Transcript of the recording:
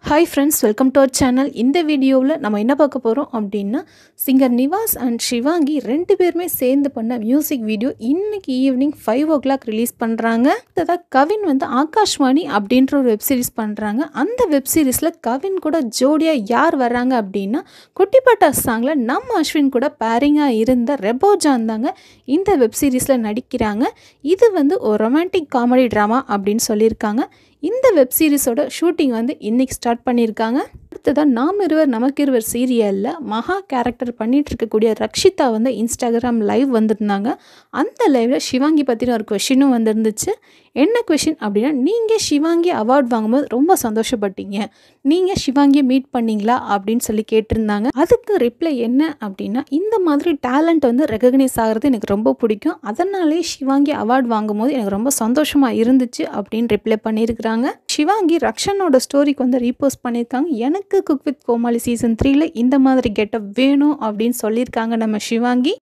hi friends welcome to our channel இந்த வீடியோவில் நம்ம என்ன பார்க்க போகிறோம் அப்படின்னா சிங்கர் நிவாஸ் அண்ட் ஷிவாங்கி ரெண்டு பேருமே சேர்ந்து பண்ண மியூசிக் வீடியோ இன்னைக்கு evening five o'clock release பண்ணுறாங்க அடுத்ததாக கவின் வந்து ஆகாஷ்வாணி அப்படின்ற ஒரு வெப் சீரிஸ் பண்ணுறாங்க அந்த வெப் சீரிஸில் கவின் கூட ஜோடியாக யார் வர்றாங்க அப்படின்னா குட்டிப்பாட்டா சாங்கில் நம்ம அஸ்வின் கூட பேரிங்காக இருந்த ரெபோஜான் தாங்க இந்த வெப் சீரிஸில் நடிக்கிறாங்க இது வந்து ஒரு ரொமான்டிக் காமெடி ட்ராமா அப்படின்னு சொல்லியிருக்காங்க இந்த வெப் சீரிஸோட ஷூட்டிங் வந்து இன்னைக்கு ஸ்டார்ட் பண்ணியிருக்காங்க அடுத்ததாக நாம் இருவர் நமக்கு இருவர் சீரியலில் மகா கேரக்டர் பண்ணிட்டு இருக்கக்கூடிய ரக்ஷிதா வந்து இன்ஸ்டாகிராம் லைவ் வந்திருந்தாங்க அந்த லைவில் சிவாங்கி பற்றின ஒரு கொஷினும் வந்திருந்துச்சு என்ன கொஷின் அப்படின்னா நீங்கள் சிவாங்கி அவார்ட் வாங்கும்போது ரொம்ப சந்தோஷப்பட்டீங்க நீங்கள் சிவாங்கியை மீட் பண்ணீங்களா அப்படின்னு சொல்லி கேட்டிருந்தாங்க அதுக்கு ரிப்ளை என்ன அப்படின்னா இந்த மாதிரி டேலண்ட் வந்து ரெகக்னைஸ் ஆகிறது எனக்கு ரொம்ப பிடிக்கும் அதனாலே சிவாங்கி அவார்ட் வாங்கும்போது எனக்கு ரொம்ப சந்தோஷமாக இருந்துச்சு அப்படின்னு ரிப்ளை பண்ணியிருக்கிறாங்க சிவாங்கி ரக்ஷனோட ஸ்டோரிக்கு வந்து ரீபோஸ்ட் பண்ணியிருக்காங்க எனக்கு குக் வித் கோமாளி சீசன் த்ரீல இந்த மாதிரி கெட்டப் வேணும் அப்படின்னு சொல்லியிருக்காங்க நம்ம சிவாங்கி